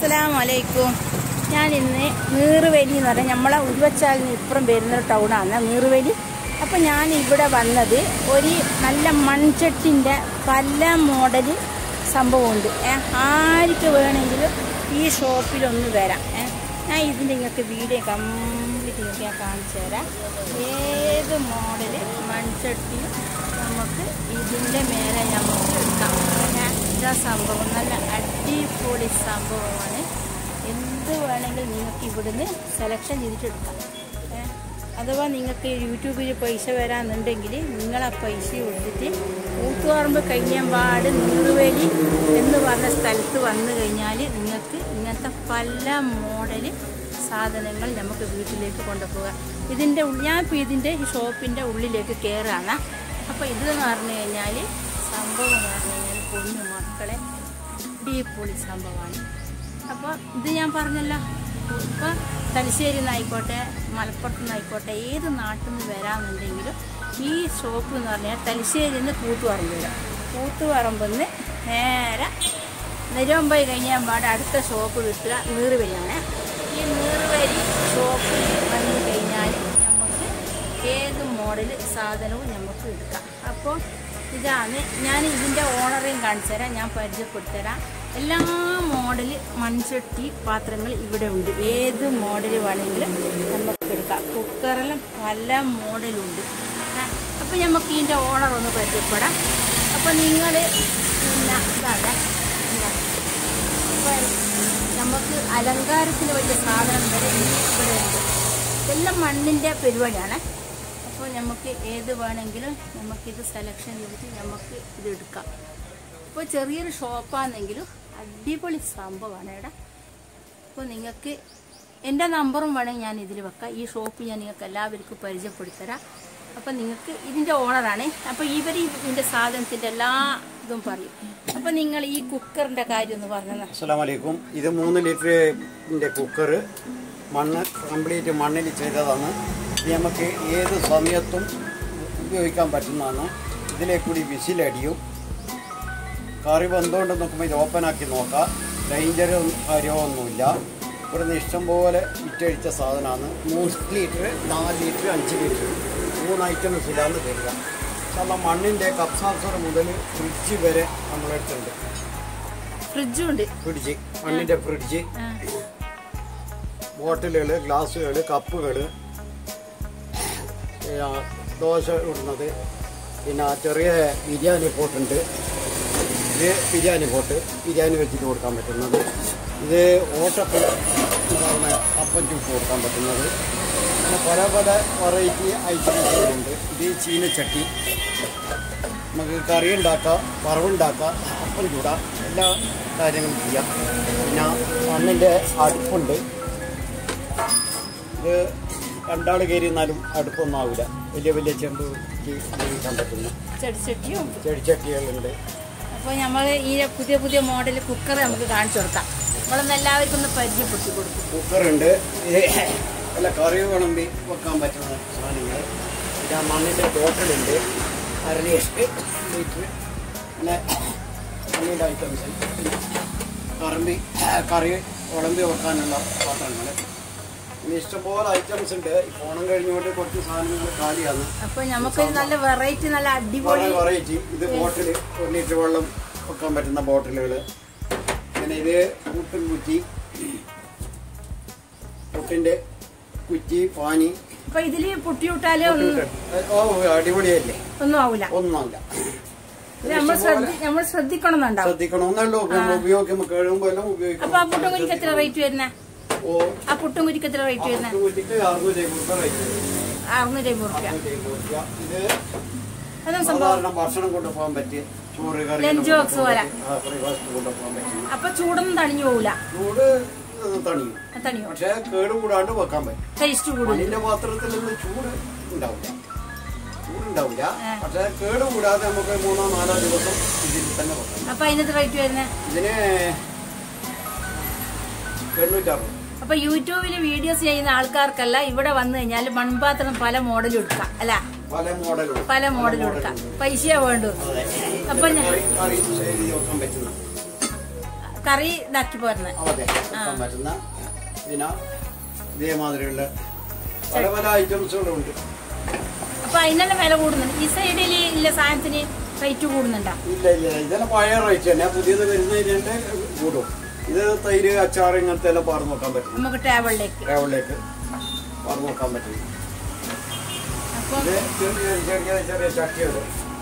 അസ്സലാമലൈക്കും ഞാൻ ഇന്ന് നീറുവേലി എന്ന് പറഞ്ഞാൽ നമ്മളെ ഉരുവച്ചാലിന് ഇപ്പുറം വരുന്നൊരു ടൗണാണ് നീറുവേലി അപ്പം ഞാൻ ഇവിടെ വന്നത് ഒരു നല്ല മൺചട്ടിൻ്റെ പല മോഡൽ സംഭവമുണ്ട് ഏ ആർക്ക് വേണമെങ്കിലും ഈ ഷോപ്പിലൊന്ന് വരാം ഏ ഞാൻ ഇതിൻ്റെ നിങ്ങൾക്ക് വീഡിയോ കംപ്ലീറ്റ് നിങ്ങൾക്ക് ഞാൻ കാണിച്ചു തരാം ഏത് മോഡൽ മൺചട്ടിയും നമുക്ക് ഇതിൻ്റെ മേലെ നമുക്ക് എടുക്കാം ഞാൻ ഇതാ സംഭവം നല്ല അടിപൊളി സംഭവമാണ് എന്ത് വേണമെങ്കിലും നിങ്ങൾക്ക് ഇവിടുന്ന് സെലക്ഷൻ ചെയ്തിട്ട് എടുക്കാം ഏ, അഥവാ നിങ്ങൾക്ക് യൂട്യൂബിൽ പൈസ വരാന്നുണ്ടെങ്കിൽ നിങ്ങൾ ആ പൈസ കൊടുത്തിട്ട് കൂത്തുപറമ്പ് കഴിഞ്ഞമ്പാട് നീറുവേലി എന്ന് പറഞ്ഞ സ്ഥലത്ത് വന്നു കഴിഞ്ഞാൽ നിങ്ങൾക്ക് ഇങ്ങനത്തെ പല മോഡൽ സാധനങ്ങൾ നമുക്ക് വീട്ടിലേക്ക് കൊണ്ടുപോകാം ഇതിൻ്റെ ഉള്ളിൽ ഞാൻ ഇപ്പോൾ ഇതിൻ്റെ ഈ ഷോപ്പിൻ്റെ ഉള്ളിലേക്ക് കയറുകയാണ് അപ്പോൾ ഇതെന്ന് പറഞ്ഞു കഴിഞ്ഞാൽ സംഭവം എന്ന് പറഞ്ഞു കഴിഞ്ഞാൽ പൊന്നു മക്കളെ അടിപൊളി സംഭവമാണ് അപ്പോൾ ഇത് ഞാൻ പറഞ്ഞല്ലോ ഇപ്പോൾ തലശ്ശേരി നിന്നായിക്കോട്ടെ മലപ്പുറത്ത് നിന്നായിക്കോട്ടെ ഏത് നാട്ടിൽ നിന്ന് വരാമെന്നുണ്ടെങ്കിലും ഈ ഷോപ്പ് എന്ന് പറഞ്ഞാൽ തലശ്ശേരിയിൽ നിന്ന് കൂത്തുപറമ്പ് വരാം കൂത്തുപറമ്പിൽ നിന്ന് നേരെ നെരുമ്പൈ കഴിഞ്ഞാൽ പാടെ അടുത്ത ഷോപ്പ് കിട്ടുക നീറുവരിയാണ് ഈ നീറുവരി ഷോപ്പിൽ വന്നു കഴിഞ്ഞാൽ നമുക്ക് ഏത് മോഡൽ സാധനവും നമുക്ക് എടുക്കാം അപ്പോൾ ഇതാണ് ഞാൻ ഇതിൻ്റെ ഓണറേയും കാണിച്ചു തരാം ഞാൻ പരിചയപ്പെടുത്തരാം എല്ലാ മോഡൽ മൺചട്ടി പാത്രങ്ങൾ ഇവിടെ ഉണ്ട് ഏത് മോഡൽ വേണമെങ്കിലും നമുക്ക് എടുക്കാം കുക്കറെല്ലാം പല മോഡലുണ്ട് അപ്പോൾ നമുക്ക് ഇതിൻ്റെ ഓണർ ഒന്ന് പരിചയപ്പെടാം അപ്പോൾ നിങ്ങൾ പിന്നെ ഇതാണ് ഇതാ. അപ്പോൾ നമുക്ക് അലങ്കാരത്തിന് വലിയ സാധനം വരെ ഇവിടെ ഉണ്ട് ഇതെല്ലാം മണ്ണിൻ്റെ പരിപാടിയാണ് അപ്പോൾ നമുക്ക് ഏത് വേണമെങ്കിലും നമുക്കിത് സെലക്ഷൻ ചെയ്തിട്ട് നമുക്ക് ഇത് എടുക്കാം ഇപ്പോൾ ചെറിയൊരു ഷോപ്പാണെങ്കിലും അടിപൊളി സംഭവമാണ് ഇവിടെ അപ്പോൾ നിങ്ങൾക്ക് എൻ്റെ നമ്പറും വേണമെങ്കിൽ ഞാൻ ഇതിൽ വെക്കാം ഈ ഷോപ്പ് ഞാൻ നിങ്ങൾക്ക് എല്ലാവർക്കും പരിചയപ്പെടുത്തരാം അപ്പം നിങ്ങൾക്ക് ഇതിൻ്റെ ഓണറാണ് അപ്പോൾ ഇവർ ഇതിൻ്റെ സാധനത്തിൻ്റെ എല്ലാ ഇതും പറയും അപ്പം നിങ്ങൾ ഈ കുക്കറിൻ്റെ കാര്യം ഒന്ന് പറഞ്ഞാൽ അസ്സലാമലൈക്കും ഇത് മൂന്ന് ലിറ്ററിൻ്റെ കുക്കർ മണ്ണ് കംപ്ലീറ്റ് മണ്ണിൽ ചെയ്തതാണ് ഇത് നമുക്ക് ഏത് സമയത്തും ഉപയോഗിക്കാൻ പറ്റുന്നതാണ് ഇതിലേക്ക് കൂടി വിസിലടിയും കറി വന്നുകൊണ്ട് നോക്കുമ്പോൾ ഇത് ഓപ്പണാക്കി നോക്കാം ഡേഞ്ചറോ കാര്യമോ ഒന്നുമില്ല ഇവിടുന്ന് ഇഷ്ടംപോലെ വിറ്റഴിച്ച സാധനമാണ് മൂന്ന് ലിറ്റർ നാല് ലിറ്റർ അഞ്ച് ലിറ്റർ മൂന്ന് ഐറ്റംസിലാണ് തരിക കാരണം മണ്ണിൻ്റെ കപ്സാസർ മുതൽ ഫ്രിഡ്ജ് വരെ നമ്മളെടുത്തുണ്ട് ഫ്രിഡ്ജും ഉണ്ട് ഫ്രിഡ്ജ് മണ്ണിൻ്റെ ഫ്രിഡ്ജ് ആ, ബോട്ടിലുകൾ ഗ്ലാസ്സുകൾ കപ്പുകൾ ദോശ ഇടുന്നത് പിന്നെ ചെറിയ ബിരിയാണി പോട്ടുണ്ട് ഇത് ബിരിയാണി പോട്ട് ബിരിയാണി വെച്ചിട്ട് കൊടുക്കാൻ പറ്റുന്നത് ഇത് ഓട്ടപ്പം പറഞ്ഞ അപ്പം ചുട്ട് കൊടുക്കാൻ പറ്റുന്നത് പിന്നെ പല പല വെറൈറ്റി ഐറ്റംസുകളുണ്ട് ഇത് ചീനച്ചട്ടി നമുക്ക് കറി ഉണ്ടാക്കാം വറവുണ്ടാക്കാം അപ്പം ചൂടാം എല്ലാ കാര്യങ്ങളും ചെയ്യാം പിന്നെ മണ്ണിൻ്റെ അടുപ്പുണ്ട് ഇത് രണ്ടാൾ കയറി എന്നാലും അടുപ്പൊന്നും ആവില്ല വലിയ വലിയ ചെമ്പ് ഉപയോഗിക്കാൻ പറ്റുന്ന ചെടിച്ചട്ടിയും ഉണ്ട് ചെടിച്ചട്ടികളുണ്ട് അപ്പോൾ നമ്മൾ ഈ പുതിയ പുതിയ മോഡൽ കുക്കർ നമുക്ക് കാണിച്ചു കൊടുക്കാം നമ്മളൊന്ന് എല്ലാവർക്കും ഒന്ന് പരിചയപ്പെടുത്തി കൊടുക്കും കുക്കറുണ്ട് ഇത് നല്ല കറി വിളമ്പി വെക്കാൻ പറ്റുന്ന സാധനങ്ങൾ പിന്നെ മണ്ണിൻ്റെ ബോട്ടിലുണ്ട് അര ലിറ്റർ ലിറ്റർ പിന്നെ മണ്ണിൻ്റെ ഐറ്റംസ് പിന്നെ കറമ്പി കറി വിളമ്പി വെക്കാനുള്ള പാത്രങ്ങൾ പിന്നെ ഇഷ്ടംപോലെ ഐറ്റംസ് ഉണ്ട് ഈ ഓണം കഴിഞ്ഞുകൊണ്ട് കുറച്ച് സാധനങ്ങൾ കാലിയാണ് അപ്പോൾ നമുക്ക് നല്ല വെറൈറ്റി നല്ല അടിപൊളി വെറൈറ്റി ഇത് ബോട്ടിൽ ഒരു ലിറ്റർ വെള്ളം വെക്കാൻ പറ്റുന്ന ബോട്ടിലുകൾ പിന്നെ ഇത് കൂട്ടും കുറ്റി പുട്ടിൻ്റെ കുറ്റി പാനി അപ്പോൾ ഇതിൽ പൊട്ടി വിട്ടാലേ ഒന്നും ഓ അടിപൊളിയല്ലേ ഒന്നും ആവില്ല ഒന്നുമില്ല ഇത് നമ്മൾ ശ്രദ്ധി നമ്മൾ ശ്രദ്ധിക്കണം എന്നുണ്ടാവും ശ്രദ്ധിക്കണമെന്നല്ലോ ഉപയോഗിക്കുമ്പോൾ കഴിയുമ്പോൾ എല്ലാം ഉപയോഗിക്കണം അപ്പോൾ ആ പുട്ടും കുരിക്ക് എത്ര റേറ്റ് വരുന്നത് ഓ ആ പുട്ടും കുരിക്ക് എത്ര റേറ്റ് വരുന്നത് കുറ്റിക്ക് അറുന്നൂറ്റി അമ്പത് റേറ്റ് അറുന്നൂറ്റി അമ്പത് റുപ്യ അറുന്നൂറ്റി അമ്പത് രൂപ. ഇത് അതാണ് സംഭവം സാധാരണ ഭക്ഷണം കൊണ്ടുപോകാൻ പറ്റിയ ചോറ് കറി Lunch box പോലെ. ബ്രേക്ക്ഫാസ്റ്റ് കൊണ്ടുപോകാൻ പറ്റും അപ്പോൾ ചൂടൊന്നും തണിഞ്ഞു പോവില്ല ചൂട് തണിയും തണിയോ പക്ഷേ കേട് കൂടാണ്ട് വെക്കാൻ പറ്റും ടേസ്റ്റ് കൂടുതൽ മണ്ണിന്റെ പാത്രത്തിൽ നിന്ന് ചൂട് ഉണ്ടാവില്ല ചൂടുണ്ടാവില്ല ആ. പക്ഷെ കേട് കൂടാതെ നമുക്ക് മൂന്നോ നാലോ ദിവസം ഇതിൽ തന്നെ വെക്കാം അപ്പോൾ അതിനകത്ത് റേറ്റ് വരുന്നത് ഇതിന് എണ്ണൂറ്ററുപത് അപ്പൊ യൂട്യൂബിൽ വീഡിയോസ് ചെയ്യുന്ന ആൾക്കാർക്കല്ല ഇവിടെ വന്നു കഴിഞ്ഞാൽ മൺപാത്രം പല മോഡലും എടുക്കാം അല്ല പല മോഡലുണ്ട് പല മോഡലും എടുക്കാം പൈസയാ വേണ്ടു അതെ അപ്പൊ ഞാൻ കറി കറി സേവ് ചെയ്ത് വെക്കാൻ പറ്റുന്ന കറി ഇതാക്കി പോരുന്നത് അതെ വെക്കാൻ പറ്റുന്ന പിന്നെ ഇതേമാതിരിയുള്ള പല പല ഐറ്റംസുകളും ഉണ്ട് അപ്പൊ അതിനെല്ലാം വില കൂടുന്നുണ്ട് ഈ സൈഡിൽ ഇല്ല സാധനത്തിന് റേറ്റ് കൂടുന്നുണ്ടോ ഇല്ല ഇല്ല ഇതെല്ലാം പഴയ റേറ്റ് തന്നെ പുതിയത് വരുന്നതിന്റെ കൂടും ഇത് തൈര് അച്ചാർ ഇങ്ങനത്തെ എല്ലാം പാർന്ന് നോക്കാൻ പറ്റും നമുക്ക് ടേബിളിലേക്ക് ടേബിളിലേക്ക് പാർന്ന് നോക്കാൻ പറ്റും അപ്പൊ ഇത് ചെറിയ ചെറിയ ചെറിയ ചട്ടികൾ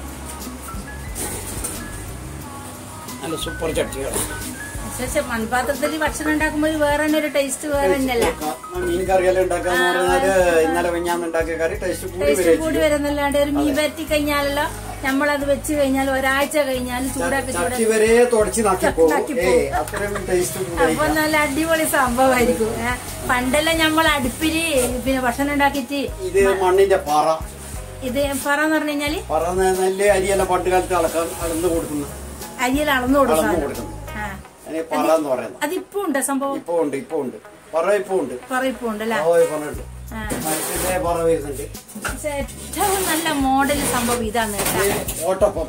നല്ല സൂപ്പർ ചട്ടികൾ പക്ഷെ മൺപാത്രത്തിൽ ഭക്ഷണം ഉണ്ടാക്കുമ്പോൾ ഒരു വേറെ തന്നെ ഒരു ടേസ്റ്റ് വേറെ തന്നെയല്ലേ മീൻ കറിയെല്ലാം ഉണ്ടാക്കാന്ന് പറഞ്ഞാല് ഇന്നലെ വിഞ്ഞാന്ന് ഉണ്ടാക്കിയ കറി ടേസ്റ്റ് കൂടി ടേസ്റ്റ് കൂടി വരും വരുന്നല്ലാണ്ട് ഒരു മീൻ പറ്റി കഴിഞ്ഞാലല്ലോ നമ്മളത് വെച്ച് കഴിഞ്ഞാൽ ഒരാഴ്ച കഴിഞ്ഞാൽ ചൂടാക്കി ചട്ടി ചൂടാക്കി വരെ തുടച്ച് നാക്കി പോകും നാക്കി ഏ അത്രയും ടേസ്റ്റ് അപ്പൊ കൂടി നല്ല അടിപൊളി സംഭവമായിരിക്കും ഏ. പണ്ടെല്ലാം നമ്മൾ അടുപ്പില് പിന്നെ ഭക്ഷണം ഉണ്ടാക്കിയിട്ട് ഇത് മണ്ണിന്റെ പറ ഇത് പറന്ന് പറഞ്ഞു കഴിഞ്ഞാല് പറ നെല്ല് അരിയെല്ലാം പണ്ട് കാലത്ത് അളക്കാൻ അളന്ന് കൊടുക്കുന്നു അരിയിൽ അളന്നു കൊടുക്കും അളന്ന് സാധനം. കൊടുക്കുന്നു ആ അതിന് പറ എന്ന് പറയുന്നത് അതിപ്പോ ഉണ്ട് സംഭവം ഇപ്പൊ ഉണ്ട് ഇപ്പൊ ഉണ്ട് പറ ഇപ്പൊ ഉണ്ട് പറ ഇപ്പൊ ഉണ്ട് അല്ലേ ആ, പറ ഉണ്ട് ആ. മരത്തിന്റെ പറ വരുന്നുണ്ട് പക്ഷെ ഏറ്റവും നല്ല മോഡൽ സംഭവം ഇതാണ് കേട്ടാ ഇത് ഓട്ടപ്പം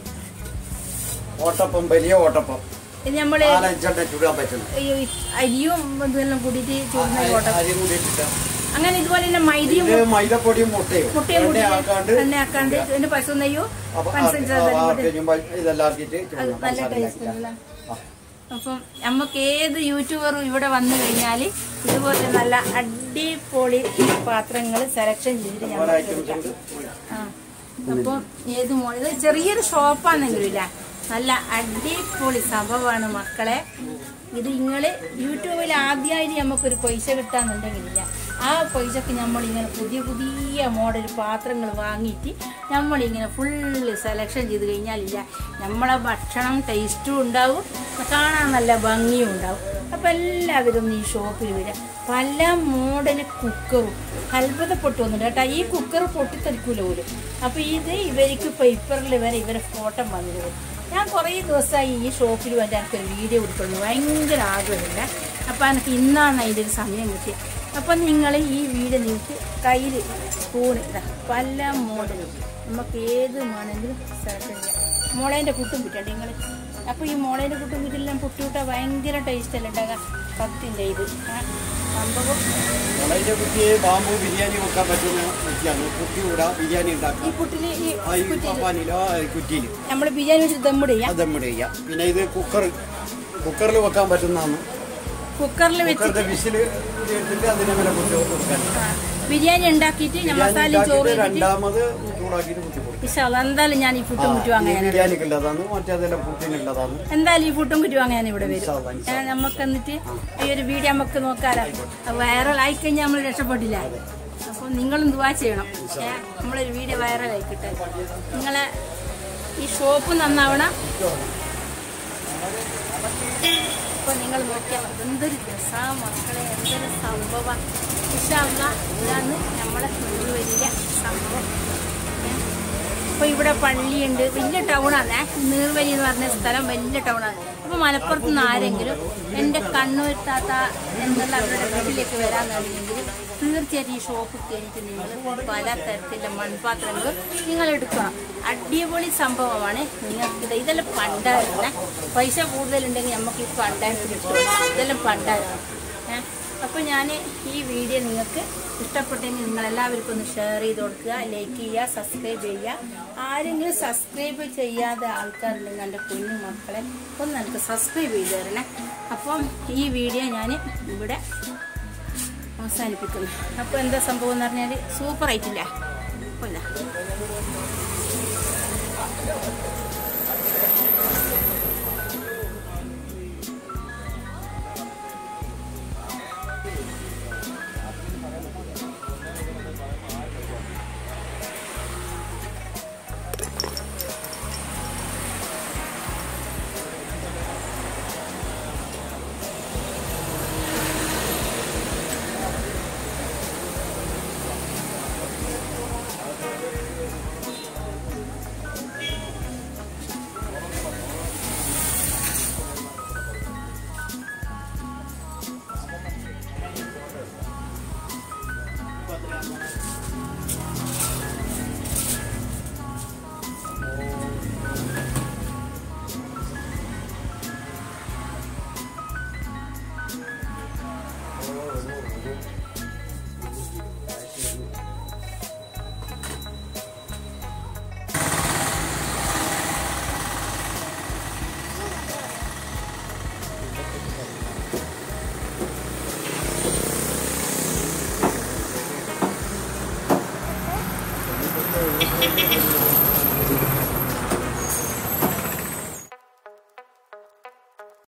ഓട്ടപ്പം വലിയ ഓട്ടപ്പം ഇത് നമ്മള് നാലഞ്ചെണ്ണം ചുടാൻ പറ്റുന്നു ഈ അരിയും ഇതെല്ലാം കൂടിയിട്ട് ചൂടുന്ന കോട്ട അരി കൂടി ഇട്ടിട്ട് അങ്ങനെ ഇതുപോലെ തന്നെ മൈദയും ഇത് മൈദപ്പൊടിയും മുട്ടയും മുട്ടയും എണ്ണ കൂടി ആക്കാണ്ട് എണ്ണ ആക്കാണ്ട് ഇതിന്റെ പശു നെയ്യോ അപ്പൊ ആ- പഞ്ചസാര ആ- ആ കൂടി കഴിയുമ്പോ ഇതെല്ലാം ആക്കിയിട്ട് അത് ചുടണം. നല്ല പഞ്ചസാര ടേസ്റ്റ് ഇല്ലാക്കിയിട്ട്. അല്ലേ ആ. അപ്പം നമുക്ക് ഏത് യൂട്യൂബറും ഇവിടെ വന്നു കഴിഞ്ഞാൽ ഇതുപോലെ നല്ല അടിപൊളി പാത്രങ്ങൾ സെലക്ഷൻ ചെയ്തിട്ട് പല ഞങ്ങൾക്ക് ഐറ്റംസ് എടുക്കാം ഉണ്ട് ആ അപ്പം ഏത് മോൾ ഇത് ചെറിയൊരു ഷോപ്പാണെങ്കിലും ഇല്ല നല്ല അടിപൊളി സംഭവമാണ് മക്കളെ ഇത് നിങ്ങൾ യൂട്യൂബിൽ ആദ്യമായിട്ട് നമുക്കൊരു പൈസ കിട്ടാന്നുണ്ടെങ്കിലില്ല ആ പൈസക്ക് നമ്മളിങ്ങനെ പുതിയ പുതിയ മോഡൽ പാത്രങ്ങൾ വാങ്ങിയിട്ട് നമ്മളിങ്ങനെ ഫുള്ള് സെലക്ഷൻ ചെയ്ത് കഴിഞ്ഞാലില്ല നമ്മളെ ഭക്ഷണം ടേസ്റ്റും ഉണ്ടാവും കാണാൻ നല്ല ഭംഗിയും ഉണ്ടാവും അപ്പം എല്ലാവരും ഈ ഷോപ്പിൽ വരിക പല മോഡൽ കുക്കറും അത്ഭുതപ്പെട്ടു വന്നിട്ട് കേട്ടോ ഈ കുക്കർ പൊട്ടിത്തെറിക്കൂല പോലും അപ്പോൾ ഇത് ഇവർക്ക് പേപ്പറിൽ വരെ ഇവരെ ഫോട്ടോ വന്നിരുന്നു ഞാൻ കുറേ ദിവസമായി ഈ ഷോപ്പിൽ വന്നിട്ട് എനിക്കൊരു വീഡിയോ എടുക്കുന്നു ഭയങ്കര ആഗ്രഹമില്ല അപ്പോൾ എനിക്ക് ഇന്നാണ് അതിൻ്റെ ഒരു സമയം കിട്ടിയത് അപ്പം നിങ്ങൾ ഈ വീഡിയോ നിങ്ങൾക്ക് കയ്യിൽ സ്പൂൺ ഇതാ പല മോഡലും നമുക്ക് ഏത് വേണമെങ്കിലും സെലക്ട് ചെയ്യാം മുളേൻ്റെ പുട്ടും കിട്ടണ്ടേ നിങ്ങൾ അപ്പോൾ ഈ മുളേൻ്റെ പുട്ടും കിട്ടില്ല പുട്ടുവിട്ടാൽ ഭയങ്കര ടേസ്റ്റ് അല്ലേ ഉണ്ടാകുക പത്തിൻ്റെ ഇത് ആ, സംഭവം അതിന്റെ കുട്ടി ബാമ്പു ബിരിയാണി വെക്കാൻ പറ്റുന്ന കുറ്റിയാണ് കുട്ടി കൂടാ ബിരിയാണി ഈ ഉണ്ടാക്കും പുട്ടിൽ ഈ ആ ഈ പപ്പാനിലോ കുറ്റിയിൽ നമ്മൾ ബിരിയാണി വെച്ച് ദമ്മിട് ചെയ്യാം അത് നമ്മുടെ ചെയ്യാം പിന്നെ ഇത് കുക്കർ കുക്കറിൽ വെക്കാൻ പറ്റുന്നതാണ് കുക്കറിൽ വെച്ച് കുക്കറിന്റെ വിസിൽ എടുത്തിട്ട് അതിനെ മേലെ കുത്തി കൊടുക്കാൻ ആ, ബിരിയാണി ഉണ്ടാക്കിയിട്ട് ഞാൻ ബിരിയാണി മസാലയും ചോറ് ഉണ്ടാക്കിയിട്ട് ഇട്ടിട്ട് രണ്ടാമത് ചൂടാക്കിയിട്ട് കുത്തി കൊടുക്കും ഇഷ്ടമല്ല എന്തായാലും ഞാൻ ഈ ഫുട്ടും കുറ്റി ഈ വാങ്ങാൻ ബിരിയാണിക്കുള്ളതാണ് മറ്റേതെല്ലാം പുട്ടിനുള്ളതാണ് എന്തായാലും ഈ ഫുട്ടും കുറ്റി വാങ്ങാൻ ഇവിടെ വരും ഇൻഷാ അല്ലാ, ഇൻഷാ ഏ, നമുക്ക് എന്നിട്ട് ഈ ഒരു വീഡിയോ നമുക്ക് നോക്കാലോ വൈറലായി കഴിഞ്ഞാൽ നമ്മൾ രക്ഷപ്പെട്ടില്ല അപ്പോൾ നിങ്ങളും ദുവാ ചെയ്യണം ഏ, നമ്മളൊരു വീഡിയോ വൈറലായിക്കട്ടെ നിങ്ങളെ ഈ ഷോപ്പ് നന്നാവണം അപ്പോൾ നിങ്ങൾ നോക്കിയാൽ മതി. എന്തൊരു രസമാണ് മക്കളെ എന്തൊരു സംഭവം ഇഷ്ടമല്ല ഇതാണ് നമ്മളെ ഒരു വലിയ സംഭവം ഏ. അപ്പോൾ ഇവിടെ പള്ളിയുണ്ട് വലിയ ടൗണാണ് നീർവലി എന്ന് പറഞ്ഞ സ്ഥലം വലിയ ടൗണാണ് അപ്പോൾ മലപ്പുറത്ത് നിന്ന് ആരെങ്കിലും എൻ്റെ കണ്ണൂർ താത്ത എന്നുള്ള അവരുടെ വീട്ടിലേക്ക് വരാന്നുണ്ടെങ്കിൽ തീർച്ചയായിട്ടും ഈ ഷോപ്പ് കയറിയിട്ട് നിങ്ങൾ പല തരത്തിലുള്ള മൺപാത്രങ്ങൾ നിങ്ങൾ എടുക്കണം അടിപൊളി സംഭവമാണ് നിങ്ങൾക്ക് ഇത് ഇതെല്ലാം പണ്ടായിരുന്നേ പൈസ കൂടുതലുണ്ടെങ്കിൽ നമുക്ക് ഈ പണ്ടായിട്ട് കിട്ടും ഇതെല്ലാം പണ്ടായിരുന്നു ഏഹ് അപ്പോൾ ഞാൻ ഈ വീഡിയോ നിങ്ങൾക്ക് ഇഷ്ടപ്പെട്ടെങ്കിൽ നിങ്ങൾ എല്ലാവർക്കും ഒന്ന് ഷെയർ ചെയ്ത് കൊടുക്കുക ലൈക്ക് ചെയ്യുക സബ്സ്ക്രൈബ് ചെയ്യുക ആരെങ്കിലും സബ്സ്ക്രൈബ് ചെയ്യാതെ ആൾക്കാരുണ്ടെങ്കിൽ എൻ്റെ കുഞ്ഞു മക്കളെ ഒന്ന് എനിക്ക് സബ്സ്ക്രൈബ് ചെയ്ത് തരണേ അപ്പം ഈ വീഡിയോ ഞാൻ ഇവിടെ അവസാനിപ്പിക്കുന്നു അപ്പോൾ എന്താ സംഭവം എന്ന് പറഞ്ഞാൽ സൂപ്പർ ആയിട്ടില്ല കൊല്ല ആ